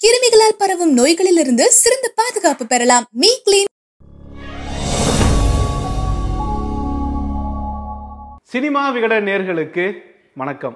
கிருமிகளால் பரவும் நோய்களிலிருந்து சிறந்த பாதுகாப்பு பெறலாம் மீ கிளீன் சினிமா விகட நேர்களுக்கு வணக்கம்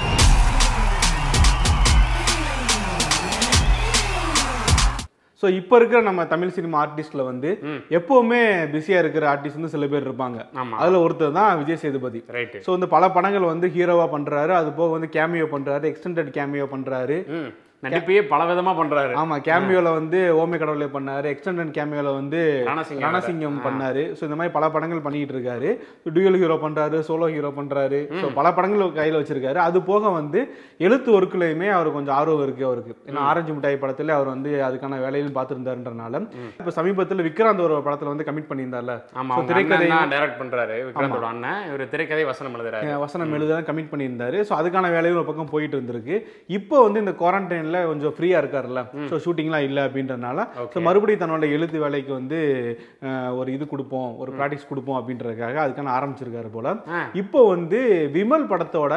ஸோ இப்போ இருக்கிற நம்ம தமிழ் சினிமா ஆர்டிஸ்ட்ல வந்து எப்பவுமே பிஸியா இருக்கிற ஆர்டிஸ்ட் வந்து சில பேர் இருப்பாங்க ஆமா. அதுல ஒருத்தர் தான் விஜய் சேதுபதி ரைட்டு ஸோ வந்து பல படங்கள் வந்து ஹீரோவா பண்றாரு அது போக வந்து கேமியோ பண்றாரு எக்ஸ்டெண்டட் கேமியோ பண்றாரு ம் நடிப்பையே பல விதமா பண்றாரு ஆமா கேமியோல வந்து ஓமே கடவுளே பண்ணாரு எக்ஸ்டெண்டட் கேமியோல வந்து ரணசிங்கம் ரணசிங்கம் பண்ணாரு ஸோ இந்த மாதிரி பல படங்கள் பண்ணிட்டு இருக்காரு டுயல் ஹீரோ பண்றாரு சோலோ ஹீரோ பண்றாரு ஸோ பல படங்கள் கையில வச்சிருக்காரு அது போக வந்து எழுத்து ஒர்க்குலையுமே அவர் கொஞ்சம் ஆர்வம் இருக்கு அவருக்கு ஏன்னா ஆரஞ்சு மிட்டாய் படத்துல அவர் வந்து அதுக்கான வேலையிலும் பார்த்துருந்தாருன்றனால இப்போ சமீபத்துல விக்ராந்த் ஒரு படத்துல வந்து கமிட் பண்ணியிருந்தார்ல ஆமா So, அவங்க திரைக்கதை அண்ணன் தான் டைரக்ட் பண்றாரு விக்ராந்தோட அண்ணன் இவர் திரைக்கதை வசனம் எழுதுறாரு அஹ் வசனம் எழுத கமிட் பண்ணியிருந்தாரு ஸோ அதுக்கான வேலையும் ஒரு பக்கம் போயிட்டு இருந்திருக்கு இப்போ வந்து இந்த குவாரண்டைன்ல கொஞ்சம் ஃப்ரீயா இருக்காருல்ல ஸோ ஷூட்டிங்லாம் இல்லை அப்படின்றனால ஸோ மறுபடியும் தன்னோட எழுத்து வேலைக்கு வந்து அஹ், ஒரு இது கொடுப்போம் ஒரு ப்ராக்டிஸ் கொடுப்போம் அப்படின்றதுக்காக அதுக்கான ஆரம்பிச்சிருக்காரு போல ஆ. இப்போ வந்து விமல் படத்தோட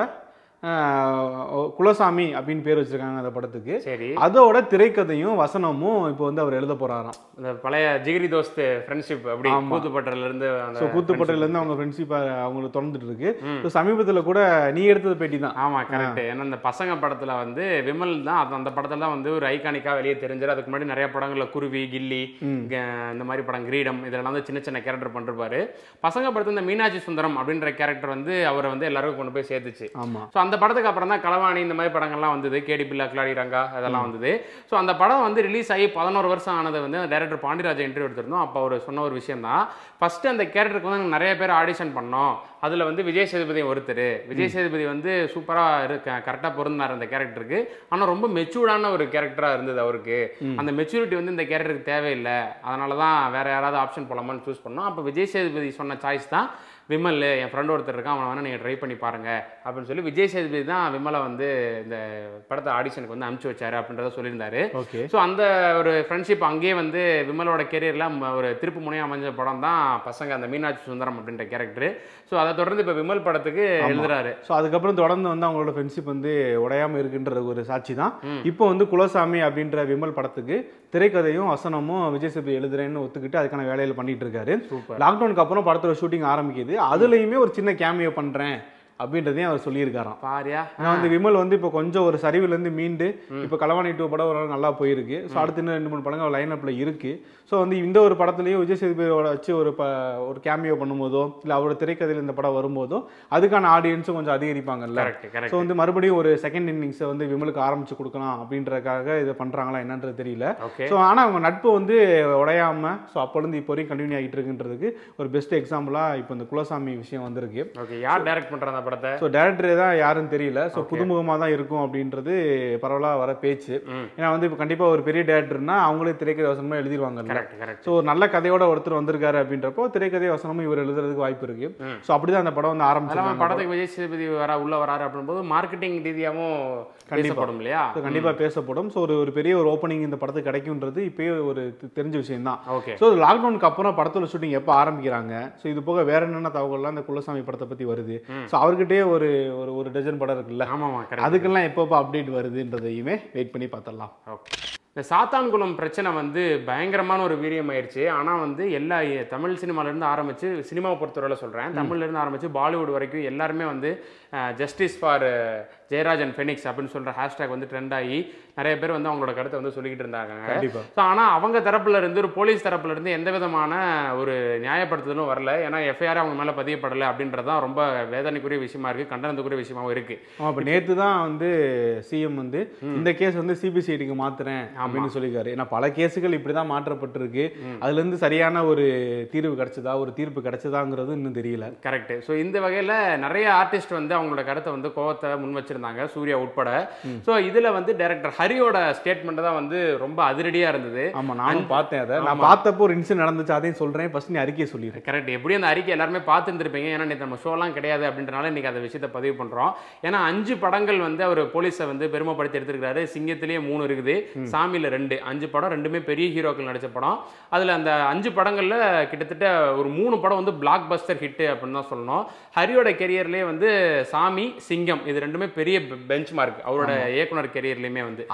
அஹ், குலசாமி அப்படின்னு பேர் வச்சிருக்காங்க அந்த படத்துக்கு சரி அதோட திரைக்கதையும் வசனமும் இப்போ வந்து அவர் எழுத போறாராம் இந்த பழைய ஜிகிரி தோஸ்த் ஃப்ரெண்ட்ஷிப் அப்படி கூத்துப்பட்டறையில இருந்து அந்த ஸோ கூத்துப்பட்டையில இருந்து அவங்க ஃப்ரெண்ட்ஷிப் அவங்களுக்கு தொடர்ந்துட்டு இருக்கு ஸோ சமீபத்துல கூட நீ எடுத்தது பேட்டி தான் ஆமா கரெக்ட் ஏன்னா இந்த பசங்க படத்துல வந்து விமல் தான் அது அந்த படத்துல தான் வந்து ஒரு ஐகானிக்கா வெளியே தெரிஞ்சாரு அதுக்கு முன்னாடி நிறைய படங்கள்ல குருவி கில்லி க- இந்த மாதிரி படம் கிரீடம் இதெல்லாம் வந்து சின்ன சின்ன கேரக்டர் பண்ணிருப்பாரு பசங்க படத்துல இந்த மீனாட்சி சுந்தரம் அப்படின்ற கேரக்டர் வந்து அவரை வந்து எல்லாருக்கும் கொண்டு போய் சேர்த்துச்சு ஆமா ஸோ அந்த படத்துக்கு அப்புறம் தான் களவாணி இந்த மாதிரி படங்கள்லாம் வந்தது கேடி பில்லா கிளாடி ரங்கா அதெல்லாம் வந்தது ஸோ அந்த படம் வந்து ரிலீஸ் ஆகி பதினோரு வருஷம் ஆனது வந்து டேரக்டர் பாண்டியராஜா இன்டர்வியூ எடுத்திருந்தோம் அப்போ அவர் சொன்ன ஒரு விஷயம் தான் ஃபர்ஸ்ட் அந்த கேரக்டருக்கு வந்து நாங்க நிறைய பேர் ஆடிஷன் பண்ணோம் அதில் வந்து விஜய் சேதுபதி ஒருத்தர் விஜய் சேதுபதி வந்து சூப்பராக இருக்க கரெக்டாக பொருந்தார் அந்த கேரக்டருக்கு ஆனால் ரொம்ப மெச்சூர்டான ஒரு கேரக்டராக இருந்தது அவருக்கு அந்த மெச்சூரிட்டி வந்து இந்த கேரக்டருக்கு தேவையில்லை அதனால தான் வேற யாராவது ஆப்ஷன் போலாமான்னு சூஸ் பண்ணோம் அப்போ விஜய் சேதுபதி சொன்ன சாய்ஸ் தான் விமல் என் ஃப்ரெண்ட் ஒருத்தர் இருக்கான் அவனை வேணா நீங்கள் ட்ரை பண்ணி பாருங்க அப்படின்னு சொல்லி விஜய் சேதுபதி தான் விமலை வந்து இந்த படத்தை ஆடிஷனுக்கு வந்து அனுப்பிச்சு வச்சாரு அப்படின்றத சொல்லியிருந்தாரு ஓகே ஸோ அந்த ஒரு ஃப்ரெண்ட்ஷிப் அங்கேயே வந்து விமலோட கெரியரில் ஒரு திருப்பு முனையாக அமைஞ்ச படம் தான் பசங்க அந்த மீனாட்சி சுந்தரம் அப்படின்ற கேரக்டர் ஸோ அதை தொடர்ந்து இப்போ விமல் படத்துக்கு எழுதுறாரு ஸோ அதுக்கப்புறம் தொடர்ந்து வந்து அவங்களோட ஃப்ரெண்ட்ஷிப் வந்து உடையாம இருக்குன்ற ஒரு சாட்சி தான் இப்போ வந்து குலசாமி அப்படின்ற விமல் படத்துக்கு திரைக்கதையும் வசனமும் விஜய் சேதுபதி எழுதுறேன்னு ஒத்துக்கிட்டு அதுக்கான வேலையில பண்ணிட்டு இருக்காரு சூப்பர் லாக்டவுனுக்கு அப்புறம் படத்தோட ஷூட்டிங் ஆரம்பிக்குது அதுலயுமே ஒரு சின்ன கேமியோ பண்றேன் அப்படின்றதையும் அவர் சொல்லியிருக்காராம் பாரியா ஆனா வந்து விமல் வந்து இப்போ கொஞ்சம் ஒரு சரிவுல இருந்து மீண்டு இப்போ களவாணி டூ படம் ஒரு நல்லா போயிருக்கு ஸோ அடுத்து இன்னும் ரெண்டு மூணு படங்கள் லைன் அப்ல இருக்கு ஸோ வந்து இந்த ஒரு படத்துலயும் விஜய் சேதுபதியோட வச்சு ஒரு ப ஒரு கேமியோ பண்ணும்போதோ இல்லை அவரோட திரைக்கதையில் இந்த படம் வரும்போதோ அதுக்கான ஆடியன்ஸும் கொஞ்சம் அதிகரிப்பாங்கல்ல கரெக்ட் ஸோ கரெக்ட் வந்து மறுபடியும் ஒரு செகண்ட் இன்னிங்ஸை வந்து விமலுக்கு ஆரம்பிச்சு கொடுக்கலாம் அப்படின்றதுக்காக இதை பண்றாங்களா என்னன்றது தெரியல ஓகே ஸோ ஆனால் அவங்க நட்பு வந்து உடையாம ஸோ அப்போலேருந்து இப்போ வரைக்கும் கண்டினியூ ஆகிட்டு இருக்குன்றதுக்கு ஒரு பெஸ்ட் எக்ஸாம்பிளா இப்போ இந்த குலசாமி விஷயம் வந்திருக்கு ஓகே யார் டைரக்ட் பண்ற அந்த படத்தை ஸோ டேரக்டர் தான் யாருன்னு தெரியல ஸோ புதுமுகமாக தான் இருக்கும் அப்படின்றது பரவலாக வர பேச்சு ம். ஏன்னா வந்து இப்போ கண்டிப்பாக ஒரு பெரிய டேரக்டர்னா அவங்களே திரைக்கதை வசனமாக எழுதிருவாங்கல்ல கரெக்ட் கரெக்ட் ஸோ ஒரு நல்ல கதையோட ஒருத்தர் வந்திருக்காரு அப்படின்றப்போ திரைக்கதை வசனமும் இவர் எழுதுறதுக்கு வாய்ப்பு இருக்கு ம். ஸோ அப்படிதான் அந்த படம் வந்து அதெல்லாம் ஆரம்பிச்சிருக்காங்க படத்துக்கு விஜய் சேதுபதி வர உள்ள வராரு அப்படின்போது மார்க்கெட்டிங் ரீதியாகவும் பேசப்படும் இல்லையா ஸோ கண்டிப்பாக பேசப்படும் ஸோ ஒரு ஒரு பெரிய ஒரு ஓப்பனிங் இந்த படத்துக்கு கிடைக்கும்ன்றது இப்பயே ஒரு தெ- தெரிஞ்ச விஷயம் தான் ஓகே ஸோ லாக்டவுனுக்கு அப்புறம் படத்தோட ஷூட்டிங் எப்போ ஆரம்பிக்கிறாங்க ஸோ இது போக வேற என்னென்ன தகவல்லாம் இந்த குலசாமி படத்தை பற்றி வருது ஸோ அவர்கிட்டயே ஒரு ஒரு ஒரு டஜன் படம் இருக்குல்ல ஆமாமா கரெக்ட் அதுக்கெல்லாம் எப்பப்போ அப்டேட் வருதுன்றதையுமே வெயிட் பண்ணி பார்த்துடலாம் ஓகே இந்த சாத்தான்குளம் பிரச்சனை வந்து பயங்கரமான ஒரு வீரியம் ஆயிடுச்சு ஆனால் வந்து எல்லா எ- தமிழ் சினிமாலேருந்து ஆரம்பித்து சினிமாவை பொறுத்தவரையில் சொல்கிறேன் தமிழ்லேருந்து ஆரம்பித்து பாலிவுட் வரைக்கும் எல்லாருமே வந்து ஜஸ்டிஸ் ஃபார் ஜெயராஜன் ஃபெனிக்ஸ் அப்படின்னு சொல்கிற ஹேஷ்டேக் வந்து ட்ரெண்ட் ஆகி நிறைய பேர் வந்து அவங்களோட கருத்தை வந்து சொல்லிக்கிட்டு இருந்தாங்க கண்டிப்பா ஸோ ஆனால் அவங்க தரப்புல இருந்து ஒரு போலீஸ் தரப்புல இருந்து எந்த விதமான ஒரு நியாயப்படுத்துதலும் வரல ஏன்னா எஃப்ஐஆர் அவங்க மேலே பதியப்படலை அப்படின்றது தான் ரொம்ப வேதனைக்குரிய விஷயமா இருக்குது கண்டனத்துக்குரிய விஷயமாவும் இருக்குது ஆமா இப்போ நேற்று தான் வந்து சிஎம் வந்து இந்த கேஸ் வந்து சிபிசிஐடிக்கு மாத்துறேன் அப்படின்னு சொல்லியிருக்காரு ஏன்னா பல கேஸுகள் இப்படி தான் மாற்றப்பட்டிருக்கு அதுல இருந்து சரியான ஒரு தீர்வு கிடைச்சதா ஒரு தீர்ப்பு கிடைச்சதாங்கிறது இன்னும் தெரியல கரெக்ட் ஸோ இந்த வகையில் நிறைய ஆர்டிஸ்ட் வந்து அவங்களோட கருத்தை வந்து கோவத்தை முன் வச்சிருந்தாங்க சூர்யா உட்பட ஸோ இதில் வந்து டைரக்டர் ஹரியோட ஸ்டேட்மெண்ட் தான் வந்து ரொம்ப அதிரடியாக இருந்தது ஆமா நானும் பார்த்தேன் அதை நான் பார்த்தப்போ ஒரு இன்சிடென்ட் நடந்துச்சு அதையும் சொல்றேன் ஃபர்ஸ்ட் நீ அறிக்கையை சொல்லிடுறேன் கரெக்ட் எப்படி அந்த அறிக்கை எல்லாருமே பார்த்துருந்துருப்பீங்க ஏன்னா நேற்று நம்ம ஷோலாம் கிடையாது அப்படின்றனால இன்னைக்கு அந்த விஷயத்தை பதிவு பண்ணுறோம் ஏன்னா அஞ்சு படங்கள் வந்து அவர் போலீஸை வந்து பெருமைப்படுத்தி எடுத்திருக்காரு சிங்கத்திலேயே மூணு இருக்குது சாமியில் ரெண்டு அஞ்சு படம் ரெண்டுமே பெரிய ஹீரோக்கள் நடிச்ச படம் அதில் அந்த அஞ்சு படங்களில் கிட்டத்தட்ட ஒரு மூணு படம் வந்து பிளாக் பஸ்டர் ஹிட்டு அப்படின்னு தான் சொல்லணும் ஹரியோட கெரியர்லேயே வந்து சாமி சிங்கம் இது ரெண்டுமே பெரிய பெஞ்ச் மார்க் அவரோட இயக்குனர் கெரியர்லையுமே வந்து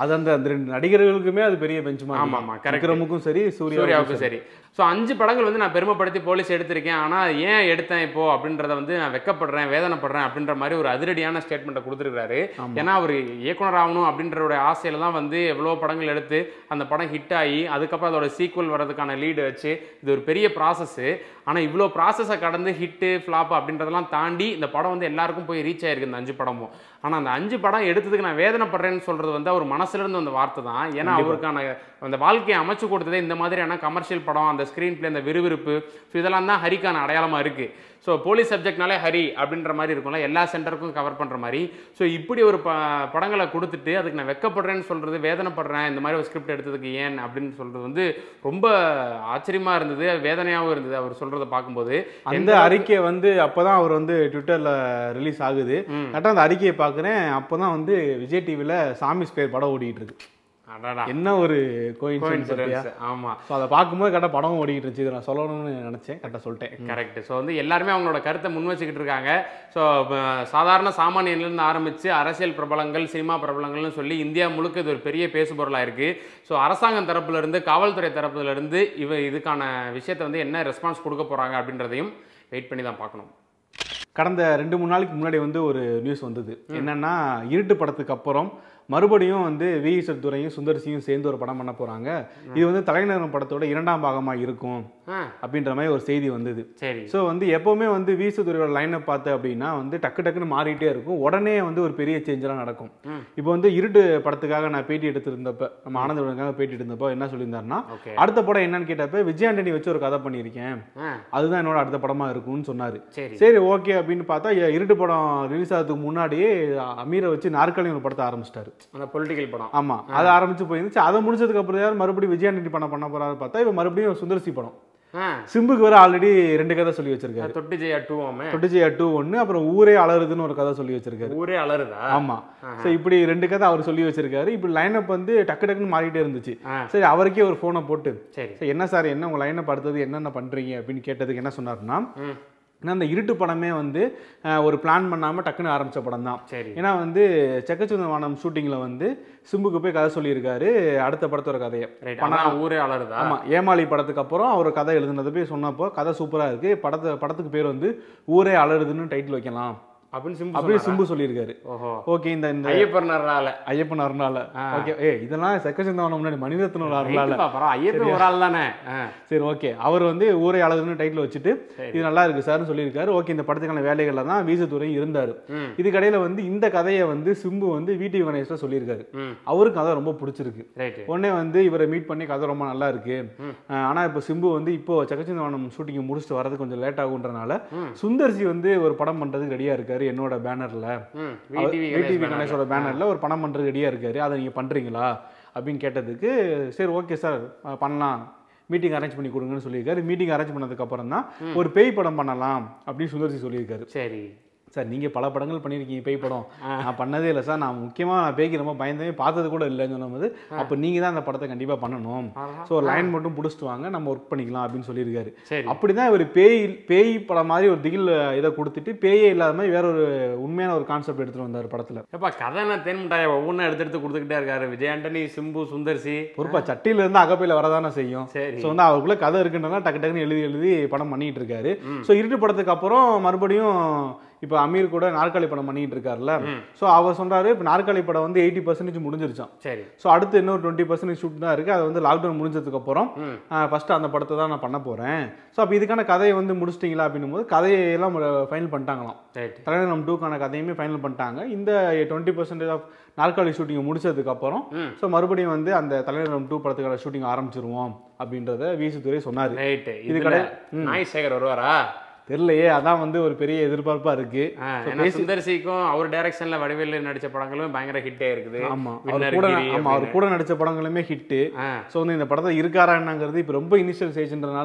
அது அந்த அந்த ரெண்டு நடிகர்களுக்குமே அது பெரிய பெஞ்ச் ஆமா, ஆமா, correct. விக்ரமுக்கும் சரி சூர்யாவுக்கும் சூர்யாவுக்கும் சரி ஸோ அஞ்சு படங்கள் வந்து நான் பெருமைப்படுத்தி போலீஸ் எடுத்திருக்கேன் ஆனால் ஏன் எடுத்தேன் இப்போ அப்படின்றத வந்து நான் வெக்கப்படுறேன் வேதனைப்படுறேன் அப்படின்ற மாதிரி ஒரு அதிரடியான ஸ்டேட்மெண்ட்டை கொடுத்துருக்காரு ஏன்னா அவர் இயக்குனர் ஆகணும் அப்படின்றோட ஆசையில தான் வந்து எவ்வளோ படங்கள் எடுத்து அந்த படம் ஹிட் ஆகி அதுக்கப்புறம் அதோட சீக்குவல் வர்றதுக்கான லீடு வச்சு இது ஒரு பெரிய ப்ராசஸ்ஸு ஆனால் இவ்வளோ ப்ராசஸை கடந்து ஹிட்டு ஃப்ளாப் அப்படின்றதெல்லாம் தாண்டி இந்த படம் வந்து எல்லாருக்கும் போய் ரீச் ஆயிருக்கு இந்த அஞ்சு படமும் ஆனால் அந்த அஞ்சு படம் எடுத்ததுக்கு நான் வேதனைப்படுறேன்னு சொல்றது வந்து அவர் மனசுல இருந்து அந்த வார்த்தை தான் ஏன்னா அவருக்கான அந்த வாழ்க்கையை அமைச்சு கொடுத்ததே இந்த மாதிரியான கமர்ஷியல் படம் அந்த ஸ்க்ரீன் பிளே அந்த விறுவிறுப்பு ஸோ இதெல்லாம் தான் ஹரிக்கான அடையாளமா இருக்கு ஸோ போலீஸ் சப்ஜெக்ட்னாலே ஹரி அப்படின்ற மாதிரி இருக்கும்ல எல்லா சென்டருக்கும் கவர் பண்ற மாதிரி ஸோ இப்படி ஒரு ப படங்களை கொடுத்துட்டு அதுக்கு நான் வெக்கப்படுறேன்னு சொல்றது வேதனைப்படுறேன் இந்த மாதிரி ஒரு ஸ்கிரிப்ட் எடுத்ததுக்கு ஏன் அப்படின்னு சொல்றது வந்து ரொம்ப ஆச்சரியமா இருந்தது வேதனையாகவும் இருந்தது அவர் சொல்றதை பார்க்கும்போது அந்த அறிக்கை வந்து அப்பதான் அவர் வந்து ட்விட்டர்ல ரிலீஸ் ஆகுது கரெக்டாக அந்த அறிக்கையை பார்க்குறேன் அப்பதான் வந்து விஜய் டிவில சாமி ஸ்கொயர் படம் ஓடிட்டு இருக்கு அடடா என்ன ஒரு கோயின்சிடன்ஸ் coincidence. ஆமா ஸோ அதை பார்க்கும்போது கரெக்டாக படம் ஓடிட்டு இருந்துச்சு இதை நான் சொல்லணும்னு நினைச்சேன் கரெக்டாக சொல்லிட்டேன் கரெக்ட் ஸோ வந்து எல்லாருமே அவங்களோட கருத்தை முன் வச்சுக்கிட்டு இருக்காங்க ஸோ சாதாரண சாமானியன்லேருந்து ஆரம்பித்து அரசியல் பிரபலங்கள் சினிமா பிரபலங்கள்னு சொல்லி இந்தியா முழுக்க இது ஒரு பெரிய பேசுபொருளாக இருக்குது ஸோ அரசாங்கம் தரப்புல இருந்து காவல்துறை தரப்புல இருந்து இவ இதுக்கான விஷயத்தை வந்து என்ன ரெஸ்பான்ஸ் கொடுக்க போகிறாங்க அப்படின்றதையும் வெயிட் பண்ணி தான் பார்க்கணும் கடந்த ரெண்டு மூணு நாளைக்கு முன்னாடி வந்து ஒரு நியூஸ் வந்தது என்னன்னா இருட்டு படத்துக்கு அப்புறம் மறுபடியும் வந்து வி துரையும் சுந்தர்சியும் சேர்ந்து ஒரு படம் பண்ண போறாங்க இது வந்து தலைநகரம் படத்தோட இரண்டாம் பாகமா இருக்கும் ஆ அப்படின்ற மாதிரி ஒரு செய்தி வந்தது சரி ஸோ வந்து எப்போவுமே வந்து வி துறையோட லைனை பார்த்து அப்படின்னா வந்து டக்கு டக்குன்னு மாறிட்டே இருக்கும் உடனே வந்து ஒரு பெரிய சேஞ்செலாம் நடக்கும் ம். இப்போ வந்து இருட்டு படத்துக்காக நான் பேட்டி எடுத்திருந்தப்ப நம்ம ஆனந்தவனுக்காக பேட்டி எடுத்தப்போ என்ன சொல்லியிருந்தாருன்னா ஓகே அடுத்த படம் என்னன்னு கேட்டப்ப விஜய் ஆண்டனி வச்சு ஒரு கதை பண்ணியிருக்கேன் ஆ அதுதான் என்னோட அடுத்த படமா இருக்கும்னு சொன்னாரு சரி சரி ஓகே அப்படின்னு பார்த்தா இ- இருட்டு படம் ரிலீஸ் ஆகிறதுக்கு முன்னாடியே அமீரை வச்சு நாற்காலி ஒரு படத்தை ஆரம்பிச்சிட்டாரு அந்த பொலிட்டிக்கல் படம் ஆமா அது ஆரம்பிச்சு போயிருந்துச்சு அதை முடிச்சதுக்கு அப்புறம் யார் மறுபடியும் விஜயாண்டி படம் பண்ண போறாரு பார்த்தா இவன் மறுபடியும் சுந்தர்சி படம் ஆ சிம்புக்கு வேற ஆல்ரெடி ரெண்டு கதை சொல்லி வச்சிருக்காரு தொட்டு ஜெயா டூவாமே தொட்டுஜியா டூ ஒன்னு அப்புறம் ஊரே அலறுதுன்னு ஒரு கதை சொல்லி வச்சிருக்காரு ஊரே அலறுதா ஆமா சோ இப்படி ரெண்டு கதை அவர் சொல்லி வச்சிருக்காரு இப்படி லைனப் வந்து டக்கு டக்குன்னு மாறிட்டே இருந்துச்சு ஆ சரி அவருக்கே ஒரு ஃபோனை போட்டு சரி சரி என்ன சார் என்ன உங்க லைனப் அடுத்தது என்னென்ன பண்றீங்க அப்படின்னு கேட்டதுக்கு என்ன சொன்னாருன்னா ம் ஏன்னா அந்த இருட்டு படமே வந்து அஹ், ஒரு பிளான் பண்ணாம டக்குன்னு ஆரம்பிச்ச படம் தான் சரி ஏன்னா வந்து செக்கச்சுந்த வானம் ஷூட்டிங்ல வந்து சிம்புக்கு போய் கதை சொல்லியிருக்காரு அடுத்த படத்தோட கதையை ரைட் ஆனால் ஊரே அலறுதா ஆமா ஏமாளி படத்துக்கு அப்புறம் அவர் கதை எழுதுனது போய் சொன்னப்போ கதை சூப்பரா இருக்கு படத்தை படத்துக்கு பேர் வந்து ஊரே அலறுதுன்னு டைட்டில் வைக்கலாம் அப்படின்னு சிம்பிள் அப்படியே சிம்பு சொல்லியிருக்காரு ஓஹோ ஓகே இந்த இந்த ஐயப்பனால ஐயப்பன் அருணால ஓகே ஏ இதெல்லாம் செக்கச்சந்தவனம் முன்னாடி மணிரத்னம் அருணால ரைட்டுப்பா, பரவாயில்ல. ஐயப்பன் ஒரு ஆள் தானே ஆ, சரி ஓகே அவர் வந்து ஊரை அழகுன்னு டைட்டில் வச்சுட்டு சரி. இது நல்லா இருக்கு சார்னு சொல்லியிருக்காரு ஓகே இந்த படத்துக்கான வேலைகள்ல தான் வீசத்துறை இருந்தாரு ம். இதுக்கடையில வந்து இந்த கதையை வந்து சிம்பு வந்து வீட்டு கணேஷ்ல சொல்லியிருக்காரு ம் அவருக்கு கதை ரொம்ப பிடிச்சிருக்கு ரைட்டு உடனே வந்து இவரை மீட் பண்ணி கதை ரொம்ப நல்லா இருக்கு ம். அஹ் ஆனா இப்போ சிம்பு வந்து இப்போ சக்கச்சிந்தவனம் ஷூட்டிங் முடிச்சுட்டு வரது கொஞ்சம் லேட் ஆகுன்றனால ம். சுந்தர்சி வந்து ஒரு படம் பண்றதுக்கு ரெடியா இருக்காரு என்னோட பேனர்ல ம் விடிவி விடிவி கணேஷோட பேனர்ல ஒரு படம் பண்றது ரெடியா இருக்காரு அதை நீங்க பண்றீங்களா அப்படின்னு கேட்டதுக்கு சரி ஓகே சார் பண்ணலாம் மீட்டிங் அரேஞ்ச் பண்ணி கொடுங்கன்னு சொல்லியிருக்காரு மீட்டிங் அரேஞ்ச் பண்ணதுக்கு அப்புறம் தான் ஒரு பேய் படம் பண்ணலாம் அப்படின்னு சுந்தர்சி சொல்லியிருக்காரு சரி சார் நீங்க பல படங்கள் பண்ணியிருக்கீங்க பேய் படம் நான் பண்ணதே இல்லை சார் நான் முக்கியமா நான் பேய்க்கு ரொம்ப பயந்தவே பார்த்தது கூட இல்லைன்னு சொல்லும்போது அப்போ நீங்க தான் அந்த படத்தை கண்டிப்பா பண்ணணும் ஆஹா. ஸோ லைன் மட்டும் பிடிச்சிட்டு வாங்க நம்ம ஒர்க் பண்ணிக்கலாம் அப்படின்னு சொல்லியிருக்காரு சரி அப்படிதான் இவர் பேய் பேய் படம் மாதிரி ஒரு திகில் இதை கொடுத்துட்டு பேயே இல்லாத மாதிரி வேற ஒரு உண்மையான ஒரு கான்செப்ட் எடுத்துட்டு வந்தார் படத்துல ஏப்பா கதை என்ன தேன் மிட்டாயை ஒவ்வொன்றும் எடுத்து எடுத்து கொடுத்துக்கிட்டே இருக்காரு விஜய் ஆண்டனி சிம்பு சுந்தர்சி பொறுப்பா சட்டியில இருந்து அகப்பையில வரதானே செய்யும் சரி ஸோ வந்து அவருக்குள்ள கதை இருக்குன்றனா டக்கு டக்குன்னு எழுதி எழுதி படம் பண்ணிட்டு இருக்காரு ஸோ இருட்டு படத்துக்கு அப்புறம் மறுபடியும் இப்போ அமீர் கூட நாற்காலி படம் பண்ணிட்டு இருக்காருல்ல ம். ஸோ அவர் சொல்றாரு இப்போ நாற்காலி படம் வந்து எயிட்டி பர்சன்டேஜ் முடிஞ்சிருச்சான் சரி ஸோ அடுத்து இன்னொரு டுவெண்ட்டி பர்சன்டேஜ் ஷூட் தான் இருக்கு அது வந்து லாக்டவுன் முடிஞ்சதுக்கு அப்புறம் ம் ஃபர்ஸ்ட் அந்த படத்தை தான் நான் பண்ண போறேன் ஸோ அப்போ இதுக்கான கதையை வந்து முடிச்சிட்டிங்களா அப்படின்னும் போது கதையெல்லாம் ஃபைனல் பண்ணிட்டாங்களாம் ரைட் தலைநகரம் டூக்கான கதையுமே ஃபைனல் பண்ணிட்டாங்க இந்த twenty percentage of Naarkaali shooting முடிச்சதுக்கு அப்புறம் ம் ஸோ மறுபடியும் வந்து அந்த தலைநகரம் டூ படத்துக்கான ஷூட்டிங் ஆரம்பிச்சிருவோம் அப்படின்றத வீசுத்துறை சொன்னாரு ரைட் இது இது கடை- நாய் சேகர் வருவாரா தெரியலையே அதான் வந்து ஒரு பெரிய எதிர்பார்ப்பா இருக்கு ஆ, So, ஏன்னா basic- சுந்தர்சிக்கும் அவர் டைரக்ஷன்ல வடிவேலு நடிச்ச படங்களும் பயங்கர ஹிட்டே இருக்குது ஆமா அவர் வின்னர் கூட கிரி ஆமா அவர் கூட நடிச்ச படங்களுமே ஹிட்டு ஆ ஸோ வந்து இந்த படத்தை இருக்காரா என்னங்கிறது இப்போ ரொம்ப இனிஷியல் ஸ்டேஜ்ன்றனால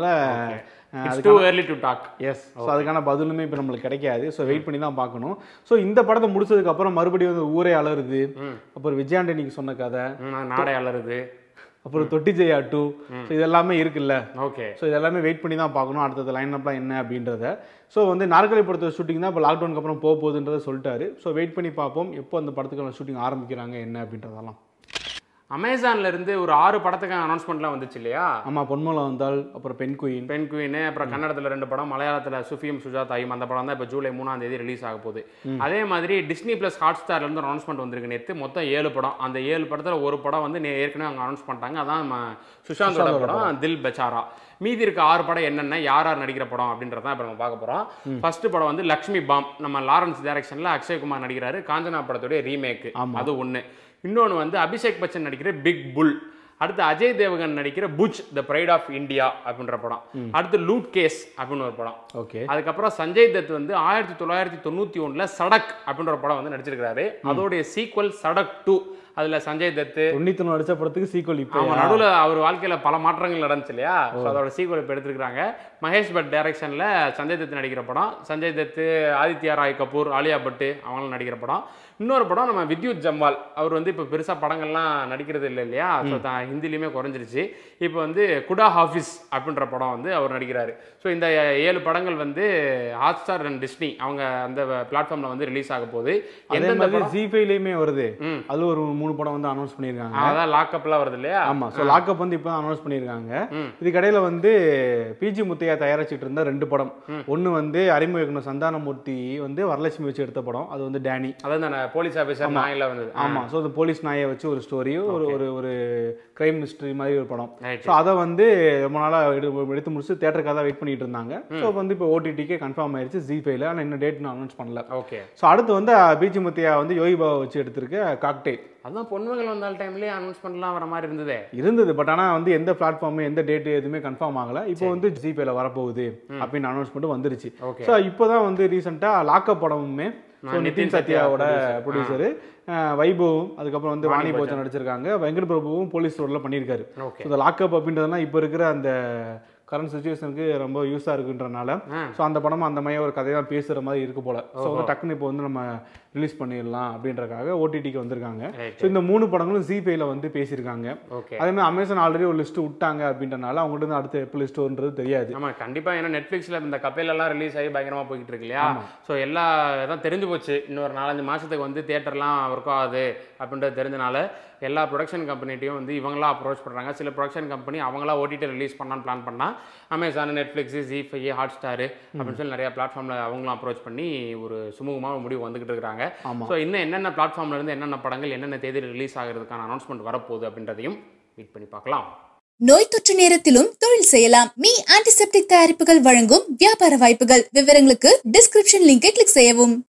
it's too early to talk yes so அதுக்கான பதிலுமே இப்போ நம்மளுக்கு கிடைக்காது ஸோ வெயிட் பண்ணி தான் பார்க்கணும் ஸோ இந்த படத்தை முடிச்சதுக்கு அப்புறம் மறுபடியும் வந்து ஊரே அலறுது ம் அப்புறம் விஜயாண்டனிக்கு சொன்ன கதை நாடே அலறுது அப்புறம் தொட்டி ஜெயா டூ ஸோ இதெல்லாமே இருக்குல்ல ஓகே ஸோ இதெல்லாமே வெயிட் பண்ணி தான் பார்க்கணும் அடுத்தது லைன் அப்லாம் என்ன அப்படின்றத ஸோ வந்து நாற்காலி படத்தோட ஷூட்டிங் தான் இப்போ லாக்டவுனுக்கு அப்புறம் போக போகுதுன்றதை சொல்லிட்டாரு ஸோ வெயிட் பண்ணி பார்ப்போம் எப்போ அந்த படத்துக்கான ஷூட்டிங் ஆரம்பிக்கிறாங்க என்ன அப்படின்றதெல்லாம் அமேசான்ல இருந்து ஒரு ஆறு படத்துக்கு அனௌன்ஸ்மெண்ட்லாம் வந்துச்சு இல்லையா ஆமா பொன்மலை வந்தால் அப்புறம் பெண் குயின் பெண் குயின் அப்புறம் கன்னடத்துல ரெண்டு படம் மலையாளத்துல சுஃபியும் சுஜாதாயும் அந்த படம் தான் இப்போ ஜூலை மூணாம் தேதி ரிலீஸ் ஆக போகுது அதே மாதிரி டிஸ்னி பிளஸ் ஹாட் ஸ்டார்ல இருந்து அனௌன்ஸ்மெண்ட் வந்திருக்கு நேற்று மொத்தம் ஏழு படம் அந்த ஏழு படத்துல ஒரு படம் வந்து நே- ஏற்கனவே அவங்க அனௌன்ஸ் பண்ணிட்டாங்க அதான் நம்ம சுஷாந்தோட படம் தில் பெச்சாரா மீதி இருக்க ஆறு படம் என்னென்ன யார் யார் நடிக்கிற படம் அப்படின்றத இப்போ நம்ம பார்க்க போறோம் ஃபர்ஸ்ட் படம் வந்து லக்ஷ்மி பாம் நம்ம லாரன்ஸ் டைரக்ஷன்ல அக்ஷய்குமார் நடிக்கிறாரு காஞ்சனா படத்துடைய ரீமேக் ஆமா. அது ஒண்ணு இன்னொன்னு வந்து அபிஷேக் பச்சன் நடிக்கிற பிக் புல் அடுத்து அஜய் தேவகன் நடிக்கிற Bhuj the pride of India அப்படின்ற படம் அடுத்து லூட் கேஸ் அப்படின்னு ஒரு படம் ஓகே அதுக்கப்புறம் சஞ்சய் தத் வந்து ஆயிரத்தி தொள்ளாயிரத்தி தொண்ணூத்தி ஒண்ணுல சடக் அப்படின்ற ஒரு படம் வந்து நடிச்சிருக்காரு அதோடைய சீக்வல் சடக் டூ அதுல சஞ்சய் தத் தொண்ணூத்தி ஒண்ணு நடிச்ச படத்துக்கு சீக்வல் இப்போ அவங்க நடுவுல அவர் வாழ்க்கையில பல மாற்றங்கள் நடந்துச்சு இல்லையா ஸோ அதோட சீக்வல் இப்போ எடுத்திருக்காங்க மகேஷ் பட் டைரக்ஷன்ல சஞ்சய் தத் நடிக்கிற படம் சஞ்சய் தத் ஆதித்யா ராய் கபூர் ஆலியா பட்டு அவங்களும் நடிக்கிற படம் இன்னொரு படம் நம்ம வித்யுத் ஜம்வால் அவர் வந்து இப்போ பெருசா படங்கள்லாம் நடிக்கிறது இல்லை இல்லையா ஸோ ஹிந்திலையுமே குறைஞ்சிருச்சு இப்போ வந்து குடா ஹாஃபிஸ் அப்படின்ற படம் வந்து அவர் நடிக்கிறாரு ஸோ இந்த ஏழு படங்கள் வந்து ஹாட் ஸ்டார் அண்ட் டிஸ்னி அவங்க அந்த பிளாட்ஃபார்ம்ல வந்து ரிலீஸ் ஆக போகுது அதே எந்தெந்த மாதிரி படம் ஜி ஃபைவ்லயுமே வருது ம். அது ஒரு மூணு படம் வந்து அனௌன்ஸ் பண்ணியிருக்காங்க அதான் லாக்அப்லாம் வருது இல்லையா ஆமா ஸோ லாக்அப் வந்து இப்போ அனௌன்ஸ் பண்ணியிருக்காங்க ம். இதுக்கடையில வந்து பிஜி முத்தையா தயாரிச்சிட்டு இருந்த ரெண்டு படம் ஒன்னு வந்து அறிமுக இயக்குனர் சந்தானமூர்த்தி வந்து வரலட்சுமி வச்சு எடுத்த படம் அது வந்து டேனி அதான் அந்த போலீஸ் ஆஃபீஸர் நாயில வந்தது ஆமா ஸோ அந்த போலீஸ் நாயை வச்சு ஒரு ஸ்டோரி ஒரு ஒரு ஒரு கிரைம் மிஸ்ட்ரி மாதிரி ஒரு படம் Right. ஸோ அதை வந்து ரொம்ப நாளா எடு எடுத்து முடிச்சு தேட்டருக்காக தான் வெயிட் பண்ணிட்டு இருந்தாங்க ஸோ வந்து இப்போ ஓடிடிக்கே கன்ஃபார்ம் ஆயிருச்சு ஜி ஃபைவ்ல ஆனால் இன்னும் டேட் அனௌன்ஸ் பண்ணல ஓகே ஸோ அடுத்து வந்து பிஜி முத்தையா வந்து யோகி பாபா வச்சு எடுத்திருக்க காக்டெயில் அதான் பொன்மகள் வந்தால் டைம்லயே அனௌன்ஸ்மெண்ட்லாம் வர மாதிரி இருந்ததே இருந்தது பட் ஆனா வந்து எந்த பிளாட்ஃபார்ம் எந்த டேட் எதுவுமே கன்ஃபார்ம் ஆகல இப்போ வந்து ஜிபேல வரப்போகுது அப்படின்னு அனௌன்ஸ்மெண்ட் வந்துருச்சு Okay. ஸோ இப்போதான் வந்து ரீசெண்டா லாக்கப் படமுமே so நிதின் நிதின் சத்யா சத்யாவோட producer. ப்ரொடியூசர் வைபவும் அதுக்கப்புறம் வந்து வாணி வாணி போஜன் நடிச்சிருக்காங்க வெங்கட் பிரபுவும் போலீஸ் ரோட்ல பண்ணியிருக்காரு ஓகே ஸோ இந்த லாக்அப் அப்படின்றதுலாம் இப்போ இருக்கிற அந்த கரண்ட் சுச்சுவேஷனுக்கு ரொம்ப யூஸாக இருக்குன்றனால ஆ. ஸோ அந்த படமும் அந்த மாதிரி ஒரு கதையை தான் பேசுகிற மாதிரி இருக்கு போல ஸோ வந்து டக்குன்னு இப்போ வந்து நம்ம ரிலீஸ் பண்ணிடலாம் அப்படின்றக்காக ஓடிடிக்கு வந்திருக்காங்க Right. ஸோ இந்த மூணு படங்களும் ஜிபேல வந்து பேசியிருக்காங்க ஓகே அதே மாதிரி அமேசான் ஆல்ரெடி ஒரு லிஸ்ட் விட்டாங்க அப்படின்றனால அவங்கள்ட்ட இருந்து அடுத்த எப்போ லிஸ்ட் வருன்றது தெரியாது ஆமா கண்டிப்பா ஏன்னா நெட்ஃபிளிக்ஸ்ல இந்த கப்பல் எல்லாம் ரிலீஸ் ஆகி பயங்கரமா போய்கிட்டு இருக்கு இல்லையா ஸோ எல்லா இதான் தெரிஞ்சு போச்சு இன்னொரு நாலஞ்சு மாசத்துக்கு வந்து தியேட்டர்லாம் ஒர்க் ஆகுது அப்படின்றது தெரிஞ்சனால எல்லா ப்ரொடக்ஷன் கம்பெனிட்டையும் வந்து இவங்களா அப்ரோச் பண்றாங்க சில ப்ரொடக்ஷன் கம்பெனி அவங்களா ஓடிடி ரிலீஸ் பண்ணலான்னு பிளான் பண்ணா Amazon Netflix Zee five Hotstar அப்படின்னு சொல்லி நிறைய பிளாட்ஃபார்ம்ல அவங்களும் அப்ரோச் பண்ணி ஒரு சுமூகமான முடிவு வந்துகிட்டு இருக்காங்க ஆமா. ஸோ இன்னும் என்னென்ன பிளாட்ஃபார்ம்ல இருந்து என்னென்ன படங்கள் என்னென்ன தேதியில் ரிலீஸ் ஆகிறதுக்கான அனௌன்ஸ்மெண்ட் வரப்போகுது அப்படின்றதையும் வெயிட் பண்ணி பார்க்கலாம் நோய் தொற்று நேரத்திலும் தொழில் செய்யலாம் மீ ஆன்டிசெப்டிக் தயாரிப்புகள் வழங்கும் வியாபார வாய்ப்புகள் விவரங்களுக்கு டிஸ்கிரிப்ஷன் லிங்கை கிளிக் செய்யவும்